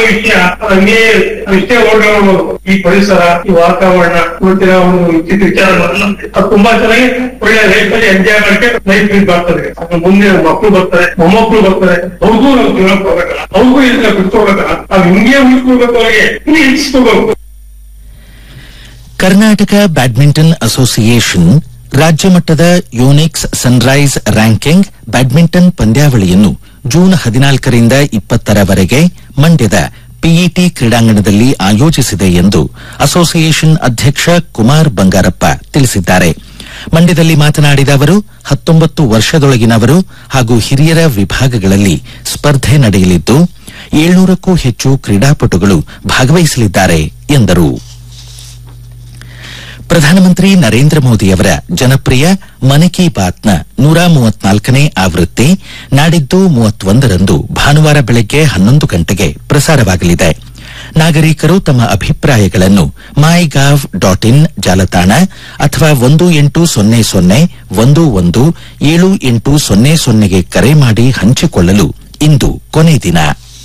ವಿಷಯ ಹಂಗೆ ಇಷ್ಟೇ ನೋಡ್ಕೊಂಡು ಈ ಪರಿಸರ ಈ ವಾತಾವರಣ ಇವತ್ತಿನ ಒಂದು ಇದು ವಿಚಾರ ಮಾಡಲ್ಲ. ಅದು ತುಂಬಾ ಚೆನ್ನಾಗಿ ಒಳ್ಳೆ ಲೈಫ್ ಅಲ್ಲಿ ಎಂಜಾಯ್ ಮಾಡಕ್ಕೆ ಲೈಫ್ ಲೀಡ್ ಮಾಡ್ತಾರೆ ಅದ್ರ ಮುಂದೆ ಮಕ್ಕಳು ಬರ್ತಾರೆ ಮೊಮ್ಮಕ್ಕಳು ಬರ್ತಾರೆ ಅವ್ರಿಗೂ ನಾವು ಜೀವನ ಕೊಡ್ಬೇಕಲ್ಲ ಅವ್ರಿಗೂ ಇದನ್ನ ಬಿಟ್ಕೊಡ್ಬೇಕಲ್ಲ ನಾವು ಹಿಂಗೆ ಉಳಿಸ್ಕೊಳ್ಬೇಕು ಅವ್ರಿಗೆ ಹಿಂಗೆ ಇಳಿಸ್ಕೋಬೇಕು ಕರ್ನಾಟಕ ಬ್ಯಾಡ್ಮಿಂಟನ್ ಅಸೋಸಿಯೇಷನ್ ರಾಜ್ಯ ಮಟ್ಟದ ಯೂನಿಕ್ಸ್ ಸನ್ರೈಸ್ ರ್ಯಾಂಕಿಂಗ್ ಬ್ಯಾಡ್ಮಿಂಟನ್ ಪಂದ್ಯಾವಳಿಯನ್ನು ಜೂನ್ ಹದಿನಾಲ್ಕರಿಂದ ಇಪ್ಪತ್ತರವರೆಗೆ ಮಂಡ್ಯದ ಪಿಇಟಿ ಕ್ರೀಡಾಂಗಣದಲ್ಲಿ ಆಯೋಜಿಸಿದೆ ಎಂದು ಅಸೋಸಿಯೇಷನ್ ಅಧ್ಯಕ್ಷ ಕುಮಾರ್ ಬಂಗಾರಪ್ಪ ತಿಳಿಸಿದ್ದಾರೆ ಮಂಡ್ಯದಲ್ಲಿ ಮಾತನಾಡಿದ ಅವರು ಹತ್ತೊಂಬತ್ತು ವರ್ಷದೊಳಗಿನವರು ಹಾಗೂ ಹಿರಿಯರ ವಿಭಾಗಗಳಲ್ಲಿ ಸ್ಪರ್ಧೆ ನಡೆಯಲಿದ್ದು ಏಳ್ನೂರಕ್ಕೂ ಹೆಚ್ಚು ಕ್ರೀಡಾಪಟುಗಳು ಭಾಗವಹಿಸಲಿದ್ದಾರೆ ಎಂದರು ಪ್ರಧಾನಮಂತ್ರಿ ನರೇಂದ್ರ ಮೋದಿಯವರ ಜನಪ್ರಿಯ ಮನ್ ಕಿ ಬಾತ್ನ ನೂರ ಮೂವತ್ನಾಲ್ಕನೇ ಆವೃತ್ತಿ ನಾಡಿದ್ದು ಮೂವತ್ತೊಂದರಂದು ಭಾನುವಾರ ಬೆಳಗ್ಗೆ ಹನ್ನೊಂದು ಗಂಟೆಗೆ ಪ್ರಸಾರವಾಗಲಿದೆ ನಾಗರಿಕರು ತಮ್ಮ ಅಭಿಪ್ರಾಯಗಳನ್ನು ಮೈ ಗಾವ್ ಡಾಟ್ ಇನ್ ಜಾಲತಾಣ ಅಥವಾ ಒಂದು ಎಂಟು ಸೊನ್ನೆ ಸೊನ್ನೆ ಒಂದು ಒಂದು ಏಳು ಎಂಟು ಸೊನ್ನೆ ಸೊನ್ನೆಗೆ ಕರೆ ಮಾಡಿ ಹಂಚಿಕೊಳ್ಳಲು ಇಂದು ಕೊನೆ ದಿನ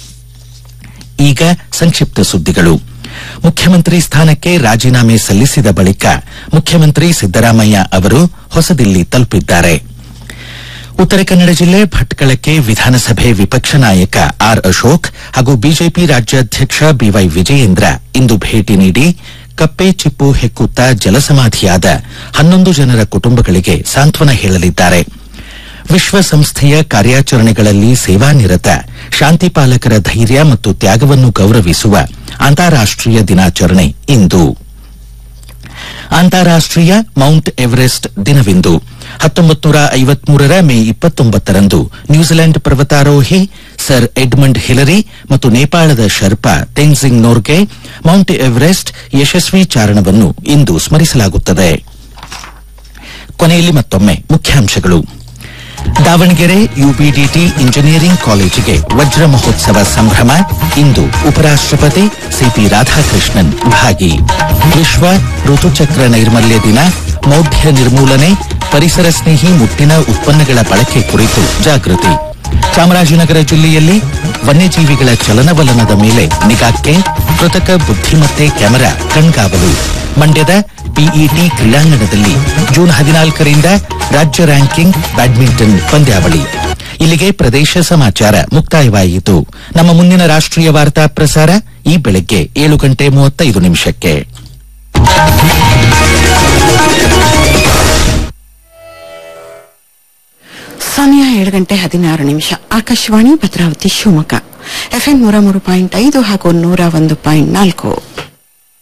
ಈಗ ಸಂಕ್ಷಿಪ್ತ ಸುದ್ದಿಗಳು ಮುಖ್ಯಮಂತ್ರಿ ಸ್ಥಾನಕ್ಕೆ ರಾಜೀನಾಮೆ ಸಲ್ಲಿಸಿದ ಬಳಿಕ ಮುಖ್ಯಮಂತ್ರಿ ಸಿದ್ದರಾಮಯ್ಯ ಅವರು ಹೊಸದಿಲ್ಲಿ ತಲುಪಿದ್ದಾರೆ ಉತ್ತರ ಕನ್ನಡ ಜಿಲ್ಲೆ ಭಟ್ಕಳಕ್ಕೆ ವಿಧಾನಸಭೆ ವಿಪಕ್ಷ ನಾಯಕ ಆರ್ ಅಶೋಕ್ ಹಾಗೂ ಬಿಜೆಪಿ ರಾಜ್ಯಾಧ್ಯಕ್ಷ ಬಿವೈ ವಿಜಯೇಂದ್ರ ಇಂದು ಭೇಟಿ ನೀಡಿ ಕಪ್ಪೆ ಚಿಪ್ಪು ಹೆಕ್ಕುತ್ತಾ ಜಲಸಮಾಧಿಯಾದ ಹನ್ನೊಂದು ಜನರ ಕುಟುಂಬಗಳಿಗೆ ಸಾಂತ್ವನ ಹೇಳಲಿದ್ದಾರೆ ವಿಶ್ವಸಂಸ್ಥೆಯ ಕಾರ್ಯಾಚರಣೆಗಳಲ್ಲಿ ಸೇವಾನಿರತ ಶಾಂತಿಪಾಲಕರ ಧೈರ್ಯ ಮತ್ತು ತ್ಯಾಗವನ್ನು ಗೌರವಿಸುವ ಅಂತಾರಾಷ್ಟೀಯ ದಿನಾಚರಣೆ ಇಂದು ಅಂತಾರಾಷ್ಟೀಯ ಮೌಂಟ್ ಎವರೆಸ್ಟ್ ದಿನವಿಂದು ಹತ್ತೊಂಬತ್ತು ನೂರ ಐವತ್ಮೂರರ ಮೇ ಇಪ್ಪತ್ತೊಂಬತ್ತರಂದು ನ್ಯೂಜಿಲೆಂಡ್ ಪರ್ವತಾರೋಹಿ ಸರ್ ಎಡ್ಮಂಡ್ ಹಿಲರಿ ಮತ್ತು ನೇಪಾಳದ ಶರ್ಪಾ ತೆನ್ಸಿಂಗ್ ನೋರ್ಗೆ ಮೌಂಟ್ ಎವರೆಸ್ಟ್ ಯಶಸ್ವಿ ಚಾರಣವನ್ನು ಇಂದು ಸ್ಮರಿಸಲಾಗುತ್ತದೆ ಕೊನೆಯಲ್ಲಿ ಮತ್ತೊಮ್ಮೆ ಮುಖ್ಯಾಂಶಗಳು ದಾವಣಗೆರೆ ಯುಬಿಡಿಟಿ ಇಂಜಿನಿಯರಿಂಗ್ ಕಾಲೇಜಿಗೆ ವಜ್ರ ಮಹೋತ್ಸವ ಸಂಭ್ರಮ ಇಂದು ಉಪರಾಷ್ಟಪತಿ ಸಿಪಿ ರಾಧಾಕೃಷ್ಣನ್ ಭಾಗಿ ವಿಶ್ವ ಋತುಚಕ್ರ ನೈರ್ಮಲ್ಯ ದಿನ ಮೌಢ್ಯ ನಿರ್ಮೂಲನೆ ಪರಿಸರ ಸ್ನೇಹಿ ಮುಟ್ಟಿನ ಉತ್ಪನ್ನಗಳ ಬಳಕೆ ಕುರಿತು ಜಾಗೃತಿ ಚಾಮರಾಜನಗರ ಜಿಲ್ಲೆಯಲ್ಲಿ ವನ್ಯಜೀವಿಗಳ ಚಲನವಲನದ ಮೇಲೆ ನಿಗಾಕ್ಕೆ ಕೃತಕ ಬುದ್ಧಿಮತ್ತೆ ಕ್ಯಾಮೆರಾ ಕಣ್ಗಾವಲು ಮಂಡ್ಯದ ಪಿಇಟಿ ಕ್ರೀಡಾಂಗಣದಲ್ಲಿ ಜೂನ್ ಹದಿನಾಲ್ಕರಿಂದ ರಾಜ್ಯ ರ್ಯಾಂಕಿಂಗ್ ಬ್ಯಾಡ್ಮಿಂಟನ್ ಪಂದ್ಯಾವಳಿ ಇಲ್ಲಿಗೆ ಪ್ರದೇಶ ಸಮಾಚಾರ ಮುಕ್ತಾಯವಾಯಿತು ನಮ್ಮ ಮುಂದಿನ ರಾಷ್ಟ್ರೀಯ ವಾರ್ತಾ ಪ್ರಸಾರ ಈ ಬೆಳಗ್ಗೆ ಏಳು ಗಂಟೆ ಮೂವತ್ತೈದು ನಿಮಿಷಕ್ಕೆ ಸಮಯ ಏಳು ಗಂಟೆ ಹದಿನಾರು ನಿಮಿಷ ಆಕಾಶವಾಣಿ ಭದ್ರಾವತಿ ಶಿವಮೊಗ್ಗ ಎಫ್ಎಂ ನೂರ ಮೂರು ಪಾಯಿಂಟ್ ಐದು ಹಾಗೂ ನೂರ ಒಂದು ಪಾಯಿಂಟ್ ನಾಲ್ಕು